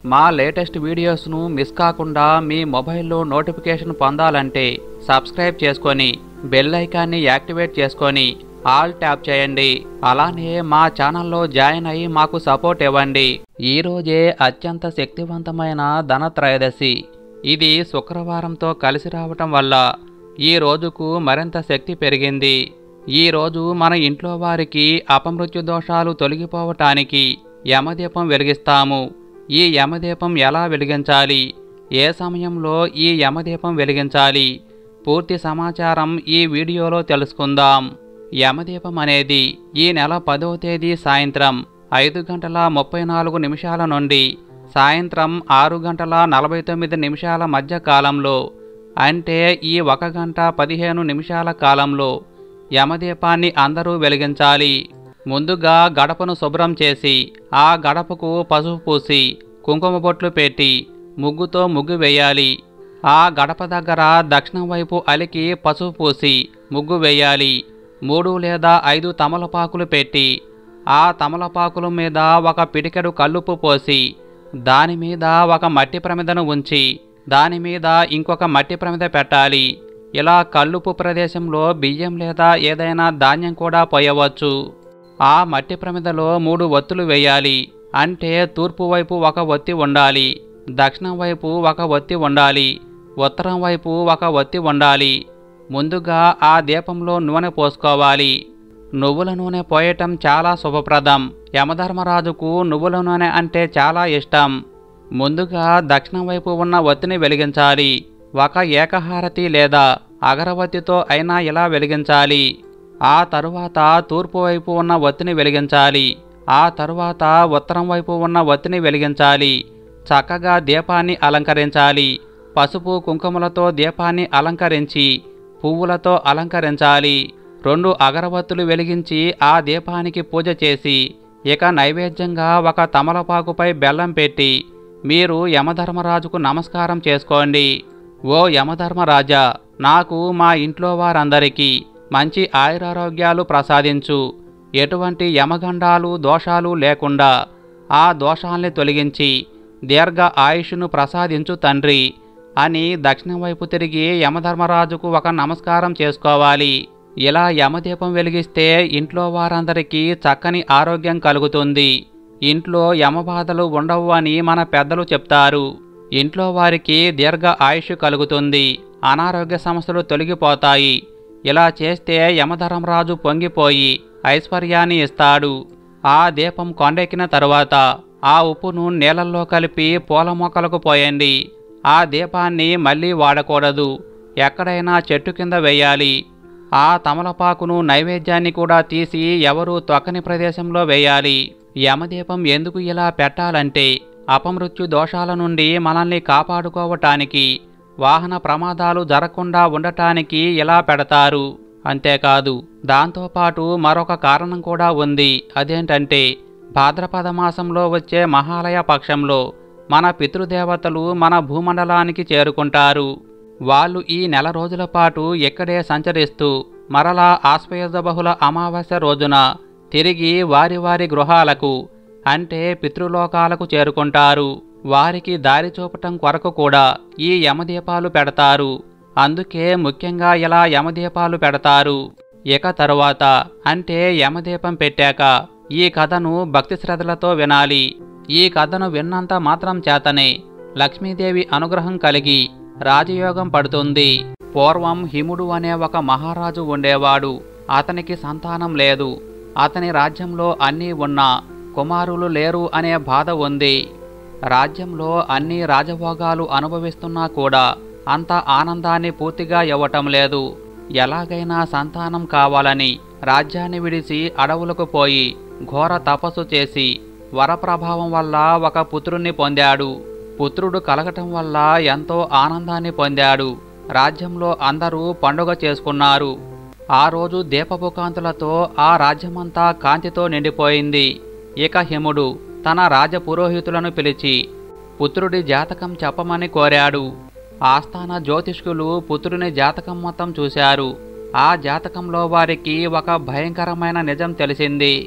మా latest వీడియోస్ను miss కాకుండా మీ మొబైల్లో నోటిఫికేషన్ పొందాలంటే సబ్స్క్రైబ్ చేసుకొని బెల్ ఐకాన్ని యాక్టివేట్ చేసుకొని ఆల్ ట్యాప్ చేయండి అలానే మా ఛానల్లో జాయిన్ అయ్యి మాకు సపోర్ట్ ఇవ్వండి ఈ రోజే అత్యంత శక్తివంతమైన ధనత్రయోదశి ఇది శుక్రవారంతో కలిసి రావటం వల్ల ఈ రోజుకు మరింత శక్తి పెరిగింది ఈ రోజు మన ఇంట్లో వారికి అపమృత్యు దోషాలు తొలగిపోవటానికి యమదీపం వెలిగిస్తాము ఈ యమదీపం ఎలా వెలిగించాలి ఏ సమయంలో ఈ యమదీపం వెలిగించాలి పూర్తి సమాచారం ఈ వీడియోలో తెలుసుకుందాం యమదీపం అనేది ఈ నెల పదవ తేదీ సాయంత్రం ఐదు గంటల ముప్పై నాలుగు నిమిషాల నుండి సాయంత్రం ఆరు గంటల నలభై తొమ్మిది నిమిషాల మధ్య కాలంలో అంటే ఈ ఒక గంట పదిహేను నిమిషాల కాలంలో యమదీపాన్ని అందరూ వెలిగించాలి ముందుగా గడపను శుభ్రం చేసి ఆ గడపకు పసుపు పూసి కుంకుమ బొట్లు పెట్టి ముగ్గుతో ముగ్గు వేయాలి ఆ గడప దగ్గర దక్షిణం వైపు అలికి పసుపు పూసి ముగ్గు వేయాలి మూడు లేదా ఐదు తమలపాకులు పెట్టి ఆ తమలపాకుల మీద ఒక పిడికెడు కల్లుప్పు పోసి దాని మీద ఒక మట్టి ప్రమిదను ఉంచి దాని మీద ఇంకొక మట్టి ప్రమిద పెట్టాలి ఇలా కల్లుపు ప్రదేశంలో బియ్యం లేదా ఏదైనా ధాన్యం కూడా పోయవచ్చు ఆ మట్టి ప్రమిదలో మూడు ఒత్తులు వేయాలి అంటే తూర్పు వైపు ఒక ఒత్తి ఉండాలి దక్షిణం వైపు ఒక ఒత్తి ఉండాలి ఉత్తరం వైపు ఒక ఒత్తి ఉండాలి ముందుగా ఆ దీపంలో నూనె పోసుకోవాలి నువ్వుల నూనె పోయటం చాలా శుభప్రదం యమధర్మరాజుకు నువ్వుల నూనె అంటే చాలా ఇష్టం ముందుగా దక్షిణం వైపు ఉన్న ఒత్తిని వెలిగించాలి ఒక ఏకహారతి లేదా అగరవత్తితో అయినా ఇలా వెలిగించాలి ఆ తరువాత తూర్పు వైపు ఉన్న ఒత్తిని వెలిగించాలి ఆ తరువాత ఉత్తరం వైపు ఉన్న ఒత్తిని వెలిగించాలి చక్కగా దీపాన్ని అలంకరించాలి పసుపు కుంకుమలతో దీపాన్ని అలంకరించి పువ్వులతో అలంకరించాలి రెండు అగరవత్తులు వెలిగించి ఆ దీపానికి పూజ చేసి ఇక నైవేద్యంగా ఒక తమలపాకుపై బెల్లం పెట్టి మీరు యమధర్మరాజుకు నమస్కారం చేసుకోండి ఓ యమధర్మరాజా నాకు మా ఇంట్లో వారందరికీ మంచి ఆయురారోగ్యాలు ప్రసాదించు ఎటువంటి యమగండాలు దోషాలు లేకుండా ఆ దోషాల్ని తొలగించి దీర్ఘ ఆయుష్ను ప్రసాదించు తండ్రి అని దక్షిణం వైపు తిరిగి యమధర్మరాజుకు ఒక నమస్కారం చేసుకోవాలి ఇలా యమదీపం వెలిగిస్తే ఇంట్లో వారందరికీ చక్కని ఆరోగ్యం కలుగుతుంది ఇంట్లో యమబాధలు ఉండవు అని మన పెద్దలు చెప్తారు ఇంట్లో వారికి దీర్ఘ ఆయుష్ కలుగుతుంది అనారోగ్య సమస్యలు తొలగిపోతాయి ఇలా చేస్తే యమధర్మరాజు పొంగిపోయి ఐశ్వర్యాన్ని ఇస్తాడు ఆ దీపం కొండెక్కిన తరువాత ఆ ఉప్పును నీళ్ళల్లో కలిపి పూల మొక్కలకు పోయండి ఆ దీపాన్ని మళ్ళీ వాడకూడదు ఎక్కడైనా చెట్టు కింద వేయాలి ఆ తమలపాకును నైవేద్యాన్ని కూడా తీసి ఎవరూ తొక్కని ప్రదేశంలో వేయాలి యమదీపం ఎందుకు ఇలా పెట్టాలంటే అపమృత్యు దోషాల నుండి మనల్ని కాపాడుకోవటానికి వాహన ప్రమాదాలు జరగకుండా ఉండటానికి ఇలా పెడతారు అంతేకాదు దాంతోపాటు మరొక కారణం కూడా ఉంది అదేంటంటే భాద్రపద మాసంలో వచ్చే మహాలయ పక్షంలో మన పితృదేవతలు మన భూమండలానికి చేరుకుంటారు వాళ్ళు ఈ నెల రోజుల పాటు ఇక్కడే సంచరిస్తూ మరలా ఆశ్వయుధ బహుళ అమావాస్య రోజున తిరిగి వారి వారి గృహాలకు అంటే పితృలోకాలకు చేరుకుంటారు వారికి దారి చూపటం కొరకు కూడా ఈ యమదీపాలు పెడతారు అందుకే ముఖ్యంగా ఇలా యమదీపాలు పెడతారు ఇక తరువాత అంటే యమదీపం పెట్టాక ఈ కథను భక్తి శ్రద్ధలతో వినాలి ఈ కథను విన్నంత మాత్రం చేతనే లక్ష్మీదేవి అనుగ్రహం కలిగి రాజయోగం పడుతుంది పూర్వం హిముడు అనే ఒక మహారాజు ఉండేవాడు అతనికి సంతానం లేదు అతని రాజ్యంలో అన్నీ ఉన్నా కుమారులు లేరు అనే బాధ ఉంది రాజ్యంలో అన్ని రాజభోగాలు అనుభవిస్తున్నా కూడా అంత ఆనందాన్ని పూర్తిగా ఇవ్వటం లేదు ఎలాగైనా సంతానం కావాలని రాజ్యాన్ని విడిచి అడవులకు పోయి ఘోర తపస్సు చేసి వరప్రభావం వల్ల ఒక పుత్రుణ్ణి పొందాడు పుత్రుడు కలగటం వల్ల ఎంతో ఆనందాన్ని పొందాడు రాజ్యంలో అందరూ పండుగ చేసుకున్నారు ఆ రోజు దీపపు కాంతులతో ఆ రాజ్యమంతా కాంతితో నిండిపోయింది ఇక హిముడు తన రాజపురోహితులను పిలిచి పుత్రుడి జాతకం చెప్పమని కోరాడు ఆస్థాన జ్యోతిష్కులు పుత్రుని జాతకం మొత్తం చూశారు ఆ జాతకంలో వారికి ఒక భయంకరమైన నిజం తెలిసింది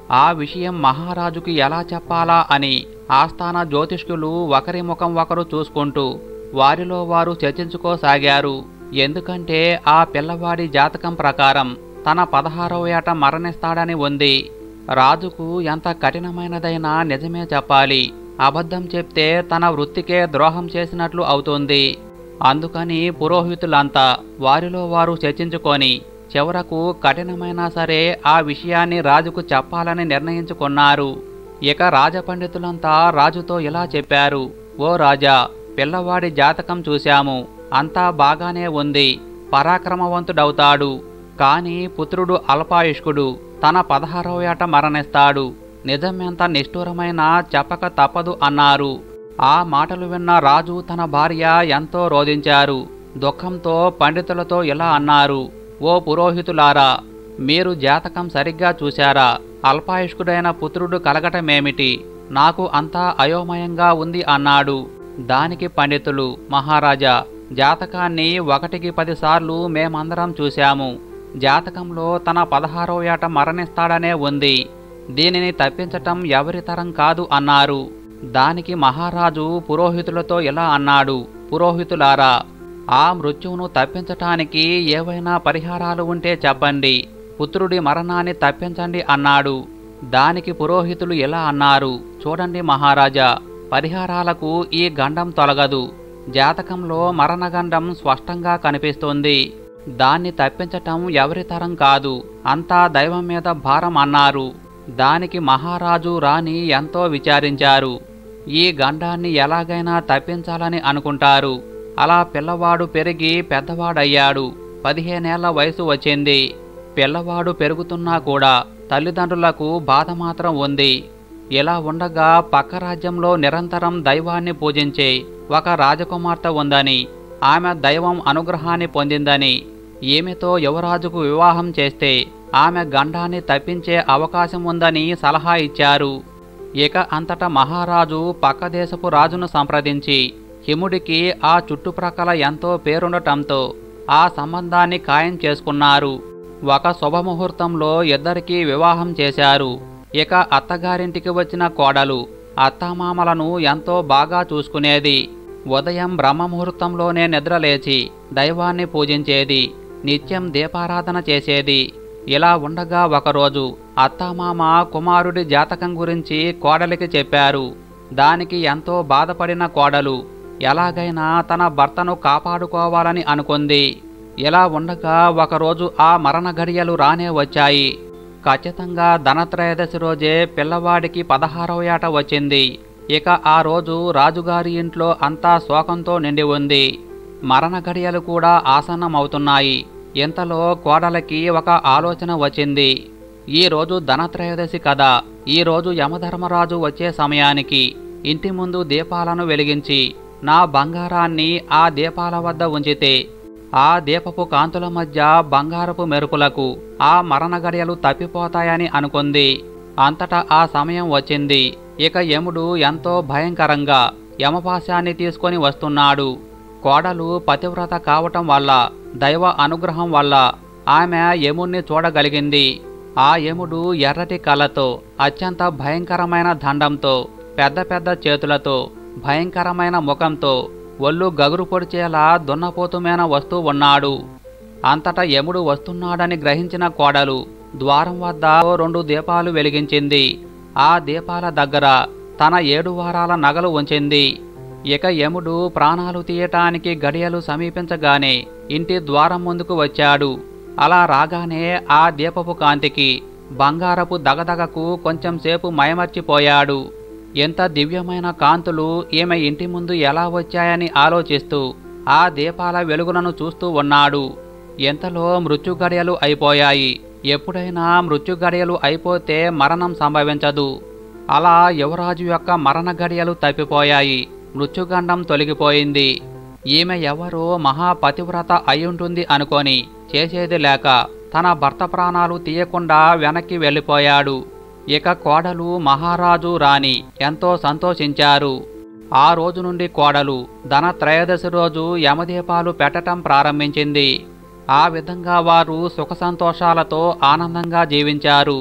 ఆ విషయం మహారాజుకి ఎలా చెప్పాలా అని ఆస్థాన జ్యోతిష్కులు ఒకరి ముఖం ఒకరు చూసుకుంటూ వారిలో వారు చర్చించుకోసాగారు ఎందుకంటే ఆ పిల్లవాడి జాతకం ప్రకారం తన పదహారవ ఏట మరణిస్తాడని ఉంది రాజుకు ఎంత కఠినమైనదైనా నిజమే చెప్పాలి అబద్ధం చెప్తే తన వృత్తికే ద్రోహం చేసినట్లు అవుతుంది అందుకని పురోహితులంతా వారిలో వారు చర్చించుకొని చివరకు కఠినమైనా సరే ఆ విషయాన్ని రాజుకు చెప్పాలని నిర్ణయించుకున్నారు ఇక రాజపండితులంతా రాజుతో ఇలా చెప్పారు ఓ రాజా పిల్లవాడి జాతకం చూశాము అంతా బాగానే ఉంది పరాక్రమవంతుడవుతాడు కాని పుత్రుడు అల్పాయుష్కుడు తన పదహారవ ఏట మరణిస్తాడు నిజమెంత నిష్ఠురమైన చెప్పక తప్పదు అన్నారు ఆ మాటలు విన్న రాజు తన భార్య ఎంతో రోధించారు దుఃఖంతో పండితులతో ఇలా అన్నారు ఓ పురోహితులారా మీరు జాతకం సరిగ్గా చూశారా అల్పాయుష్కుడైన పుత్రుడు కలగటమేమిటి నాకు అంతా అయోమయంగా ఉంది అన్నాడు దానికి పండితులు మహారాజా జాతకాన్ని ఒకటికి పదిసార్లు మేమందరం చూశాము జాతకంలో తన పదహారో ఏట మరణిస్తాడనే ఉంది దీనిని తప్పించటం ఎవరి తరం కాదు అన్నారు దానికి మహారాజు పురోహితులతో ఇలా అన్నాడు పురోహితులారా ఆ మృత్యువును తప్పించటానికి ఏవైనా పరిహారాలు ఉంటే చెప్పండి పుత్రుడి మరణాన్ని తప్పించండి అన్నాడు దానికి పురోహితులు ఇలా అన్నారు చూడండి మహారాజా పరిహారాలకు ఈ గండం తొలగదు జాతకంలో మరణగండం స్పష్టంగా కనిపిస్తుంది దాన్ని తప్పించటం ఎవరి తరం కాదు అంతా దైవం మీద భారం అన్నారు దానికి మహారాజు రాణి ఎంతో విచారించారు ఈ గండాన్ని ఎలాగైనా తప్పించాలని అనుకుంటారు అలా పిల్లవాడు పెరిగి పెద్దవాడయ్యాడు పదిహేనేళ్ల వయసు వచ్చింది పిల్లవాడు పెరుగుతున్నా కూడా తల్లిదండ్రులకు బాధ మాత్రం ఉంది ఇలా ఉండగా పక్క రాజ్యంలో నిరంతరం దైవాన్ని పూజించే ఒక రాజకుమార్తె ఉందని ఆమె దైవం అనుగ్రహాన్ని పొందిందని ఈమెతో యువరాజుకు వివాహం చేస్తే ఆమె గండాన్ని తప్పించే అవకాశం ఉందని సలహా ఇచ్చారు ఇక అంతటా మహారాజు పక్క దేశపు రాజును సంప్రదించి హిముడికి ఆ చుట్టుప్రక్కల ఎంతో పేరుండటంతో ఆ సంబంధాన్ని ఖాయం చేసుకున్నారు ఒక శుభముహూర్తంలో ఇద్దరికీ వివాహం చేశారు ఇక అత్తగారింటికి వచ్చిన కోడలు అత్తామామలను ఎంతో బాగా చూసుకునేది ఉదయం బ్రహ్మముహూర్తంలోనే నిద్రలేచి దైవాన్ని పూజించేది నిత్యం దీపారాధన చేసేది ఇలా ఉండగా ఒకరోజు అత్తామామ కుమారుడి జాతకం గురించి కోడలికి చెప్పారు దానికి ఎంతో బాధపడిన కోడలు ఎలాగైనా తన భర్తను కాపాడుకోవాలని అనుకుంది ఇలా ఉండగా ఒకరోజు ఆ మరణ ఘడియలు రానే వచ్చాయి ఖచ్చితంగా ధనత్రయోదశి రోజే పిల్లవాడికి పదహారవ ఏట వచ్చింది ఇక ఆ రోజు రాజుగారి ఇంట్లో అంతా శోకంతో నిండి ఉంది మరణ ఘడియలు కూడా ఆసన్నమవుతున్నాయి ఇంతలో కోడలకి ఒక ఆలోచన వచ్చింది ఈ రోజు ధనత్రయోదశి కదా ఈ రోజు యమధర్మరాజు వచ్చే సమయానికి ఇంటి ముందు దీపాలను వెలిగించి నా బంగారాన్ని ఆ దీపాల వద్ద ఉంచితే ఆ దీపపు కాంతుల మధ్య బంగారపు మెరుపులకు ఆ మరణ గడియలు తప్పిపోతాయని అనుకుంది అంతటా ఆ సమయం వచ్చింది ఇక యముడు ఎంతో భయంకరంగా యమపాశాన్ని తీసుకొని వస్తున్నాడు కోడలు పతివ్రత కావటం వల్ల దైవ అనుగ్రహం వల్ల ఆమె యముణ్ణి చూడగలిగింది ఆ యముడు ఎర్రటి కళ్ళతో అత్యంత భయంకరమైన దండంతో పెద్ద పెద్ద చేతులతో భయంకరమైన ముఖంతో ఒళ్ళు గగురు పొడిచేలా దున్నపోతుమేన వస్తూ ఉన్నాడు అంతటా యముడు వస్తున్నాడని గ్రహించిన కోడలు ద్వారం వద్ద ఓ రెండు దీపాలు వెలిగించింది ఆ దీపాల దగ్గర తన ఏడు వారాల నగలు ఉంచింది ఇక యముడు ప్రాణాలు తీయటానికి గడియలు సమీపించగానే ఇంటి ద్వారం ముందుకు వచ్చాడు అలా రాగానే ఆ దీపపు కాంతికి బంగారపు దగదగకు కొంచెం సేపు మయమర్చిపోయాడు ఎంత దివ్యమైన కాంతులు ఈమె ఇంటి ముందు ఎలా వచ్చాయని ఆలోచిస్తూ ఆ దీపాల వెలుగులను చూస్తూ ఉన్నాడు ఎంతలో మృత్యు గడియలు అయిపోయాయి ఎప్పుడైనా మృత్యు గడియలు అయిపోతే మరణం సంభవించదు అలా యువరాజు యొక్క మరణ గడియలు తప్పిపోయాయి మృత్యుగండం తొలగిపోయింది ఈమె ఎవరో మహాపతివ్రత అయ్యుంటుంది అనుకొని చేసేది లేక తన భర్త ప్రాణాలు తీయకుండా వెనక్కి వెళ్ళిపోయాడు ఇక కోడలు మహారాజు రాణి ఎంతో సంతోషించారు ఆ రోజు నుండి కోడలు ధన త్రయోదశి రోజు యమదీపాలు పెట్టటం ప్రారంభించింది ఆ విధంగా వారు సుఖ సంతోషాలతో ఆనందంగా జీవించారు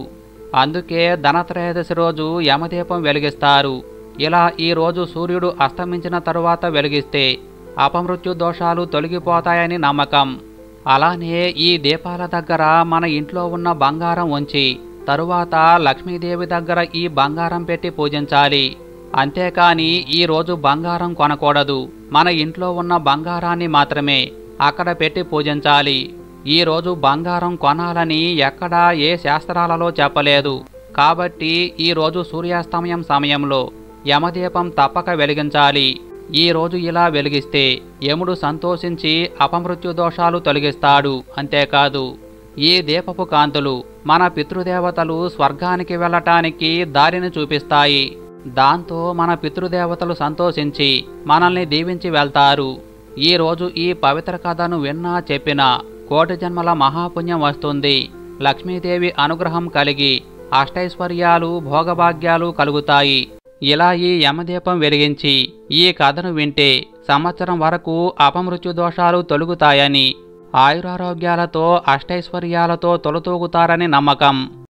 అందుకే ధనత్రయోదశి రోజు యమదీపం వెలిగిస్తారు ఇలా ఈ రోజు సూర్యుడు అస్తమించిన తరువాత వెలిగిస్తే అపమృత్యు దోషాలు తొలగిపోతాయని నమ్మకం అలానే ఈ దీపాల దగ్గర మన ఇంట్లో ఉన్న బంగారం ఉంచి తరువాత లక్ష్మీదేవి దగ్గర ఈ బంగారం పెట్టి పూజించాలి అంతేకాని ఈ రోజు బంగారం కొనకూడదు మన ఇంట్లో ఉన్న బంగారాన్ని మాత్రమే అక్కడ పెట్టి పూజించాలి ఈ రోజు బంగారం కొనాలని ఎక్కడా ఏ శాస్త్రాలలో చెప్పలేదు కాబట్టి ఈ రోజు సూర్యాస్తమయం సమయంలో యమదీపం తప్పక వెలిగించాలి ఈ రోజు ఇలా వెలిగిస్తే యముడు సంతోషించి అపమృత్యు దోషాలు తొలగిస్తాడు అంతేకాదు ఈ దీపపు కాంతులు మన పితృదేవతలు స్వర్గానికి వెళ్ళటానికి దారిని చూపిస్తాయి దాంతో మన పితృదేవతలు సంతోషించి మనల్ని దీవించి వెళ్తారు ఈ రోజు ఈ పవిత్ర కథను విన్నా చెప్పినా కోటి జన్మల మహాపుణ్యం వస్తుంది లక్ష్మీదేవి అనుగ్రహం కలిగి అష్టైశ్వర్యాలు భోగభాగ్యాలు కలుగుతాయి ఇలా ఈ యమదీపం వెలిగించి ఈ కథను వింటే సంవత్సరం వరకు అపమృత్యు దోషాలు తొలుగుతాయని ఆయురారోగ్యాలతో అష్టైశ్వర్యాలతో తొలతూగుతారని నమ్మకం